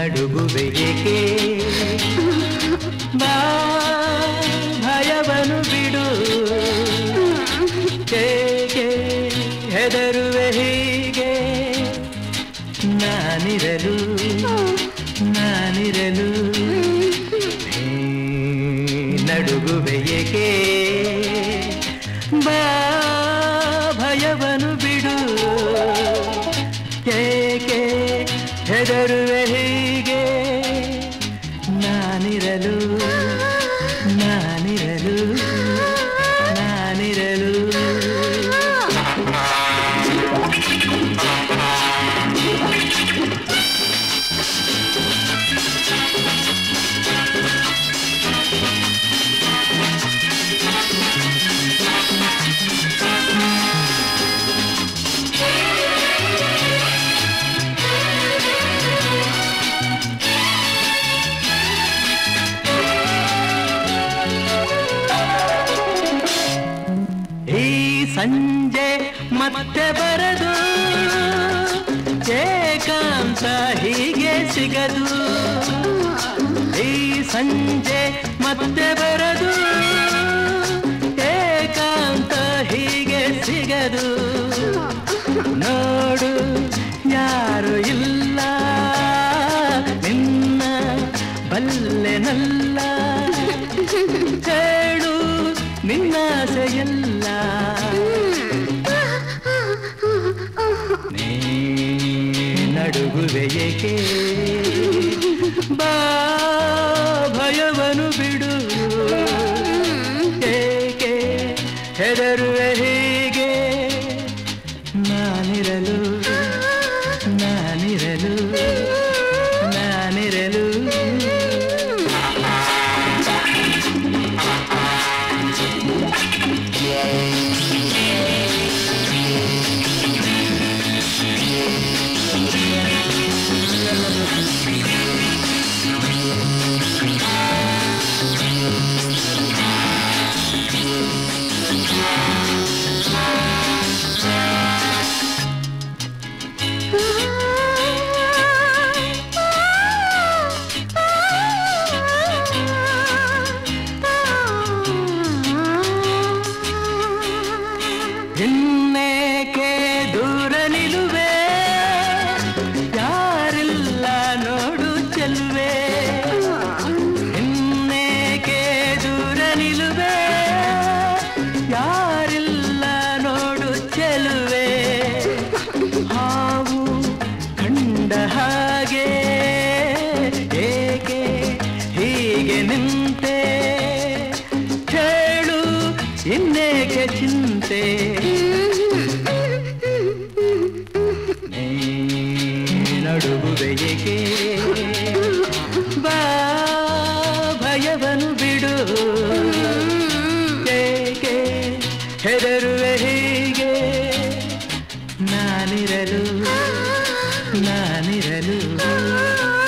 ನಡುಗುವೆ ಏಕೆ ಬಾ ಭಯವನು ಬಿಡು ಏಕೆ ಹೆದರುವೆ ಹೀಗೆ ನಾನಿರಲು ನಾನಿರಲು ನೀ ನಡುಗುವೆ ಏಕೆ ಬಾ ಭಯವನು ಬಿಡು ಏಕೆ ಹೆದರುವೆ ಹೀಗೆ ನಾನಿರಲು ನಾನಿರಲು ನಾನಿರಲು ಈ ಸಂಜೆ ಮತ್ತೆ ಬರದು ಏಕಾಂತ ಹೀಗೆ ಸಿಗದು ಈ ಸಂಜೆ ಮತ್ತೆ ಬರದು ಏಕಾಂತ ಹೀಗೆ ಸಿಗದು ನೋಡು ಯಾರು ಇಲ್ಲ ನಿನ್ನ ಬಲ್ಲೆನಲ್ಲ ಹೇಳು ನಿನ್ನಾಸೆಯಲ್ಲ ನೀ ನಡುಗುವೆ ಏಕೆ ಬಾ ಭಯವನು ಬಿಡು ಏಕೆ ಹೆದರುವೆ ಹೀಗೆ ನಾನಿರಲು ನಾನಿರಲು ನಾನಿರಲು ಇನ್ನೇಕೆ ದೂರ ನಿಲುವೆ ಯಾರಿಲ್ಲ ನೋಡು ಚೆಲುವೆ ಇನ್ನೇಕೆ ದೂರ ನಿಲುವೆ ಯಾರಿಲ್ಲ ನೋಡು ಚೆಲುವೆ ಹಾವು ಕಂಡ ಹಾಗೆ ಏಕೆ ಹೀಗೆ ನಿಂತೆ ಹೇಳು ಇನ್ನೇಕೆ ಚಿಂತೆ ನೀ ನಡುಗುವೆ ಏಕೆ ಬಾ ಭಯವನು ಬಿಡು ಏಕೆ ಹೆದರುವೆ ಹೀಗೆ ನಾನಿರಲು ನಾನಿರಲು